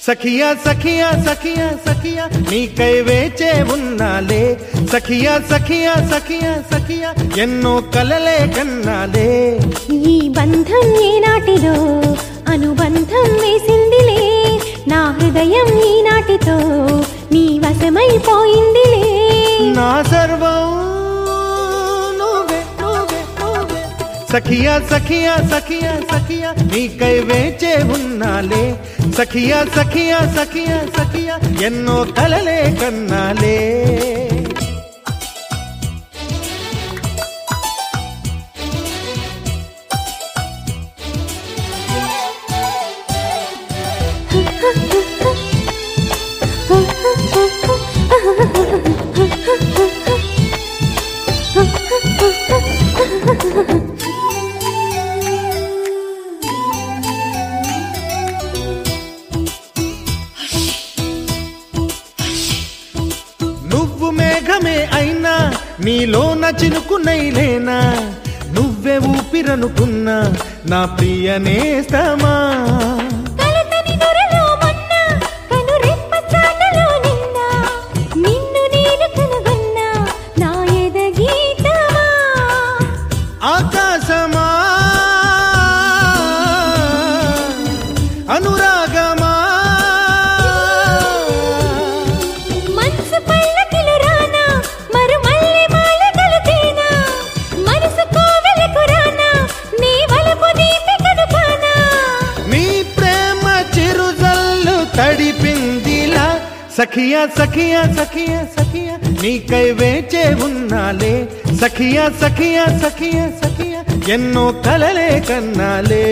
సఖియా సఖియా సఖియా సఖియా నీకై వేచే ఉన్నాలే సఖియా సఖియా సఖియా సఖియా ఎన్నో కలలే కన్నాలే ఈ బంధం ఏనాటిదో అనుబంధం వేసిందిలే నా హృదయం ఈనాటితో నీ వశమైపోయిందిలే నా సర్వం నువ్వే నువ్వే నువ్వే సఖియా సఖియా సఖియా సఖియా నీకై వేచే ఉన్నాలే సఖియా సఖియా సఖియా సఖియా ఎన్నో కలలే కన్నాలే నువ్వు మేఘమే అయినా నీలోన చినుకునైలేనా నువ్వే ఊపిరనుకున్నా నా ప్రియ నేస్తమా కలతని దొరలో మొన్న, కనురెప్ప చాటులో నిన్న, నిన్ను నేను కనుగొన్నా, నా ఎద గీతమా. ఆకాశమా అనురాగమా మనసు పల్లకిలో రానా, మరుమల్లె మాల కలిపేనా, మనసు కోవెలకు రానా, నీ వలపు దీపికను కానా. నీ ప్రేమ చిరుజల్లు తడిపిందిలా సఖియా సఖియా సఖియా సఖియా నీకై వేచే ఉన్నాలే సఖియా సఖియా సఖియా సఖియా ఎన్నో కలలే కన్నాలే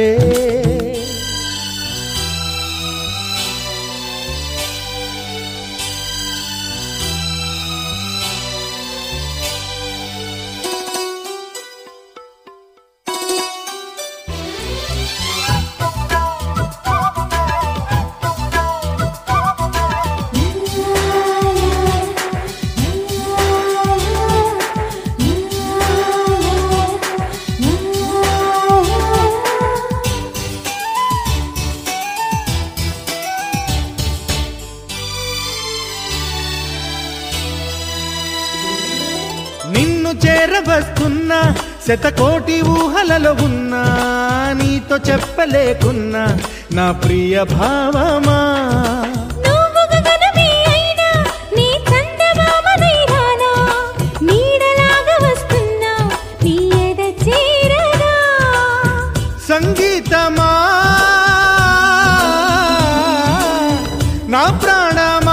నిన్ను చేరవస్తున్నా శతకోటి ఊహలలో ఉన్నా నీతో చెప్పలేకున్నా నా ప్రియ భావమా నువ్వు గగనమే అయినా, నీ చందమామనై రానా, నీడలాగా వస్తున్నా, నీ ఎద చేరగా. సంగీతమా నా ప్రాణమా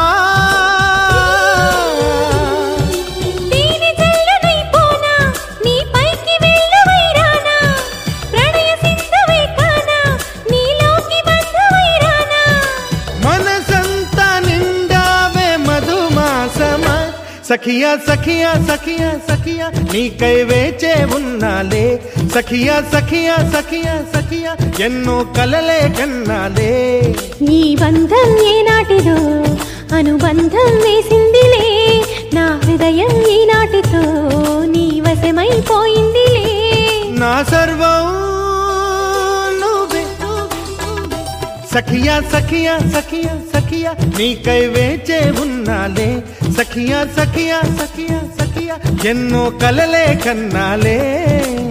దీని జల్లునై పోనా, నీ పైకి వెళ్ళువై రానా, ప్రణయ సింధువై కానా, నీలోకి బంధువై రానా. మనసంతా నిండావే మధుమాసమా సఖియా సఖియా సఖియా సఖియా నీకై వేచే ఉన్నాలే సఖియా సఖియా సఖియా సఖియా ఎన్నో కలలే కన్నాలే ఈ బంధం ఏనాటిదో అనుబంధం వేసిందిలే నా హృదయం ఈనాటితో నీ వశమైపోయిందిలే నా సర్వం నువ్వే సఖియా సఖియా సఖియా సఖియా నీకై వేచే ఉన్నాలే సఖియా సఖియా సఖియా సఖియా ఎన్నో కలలే కన్నాలే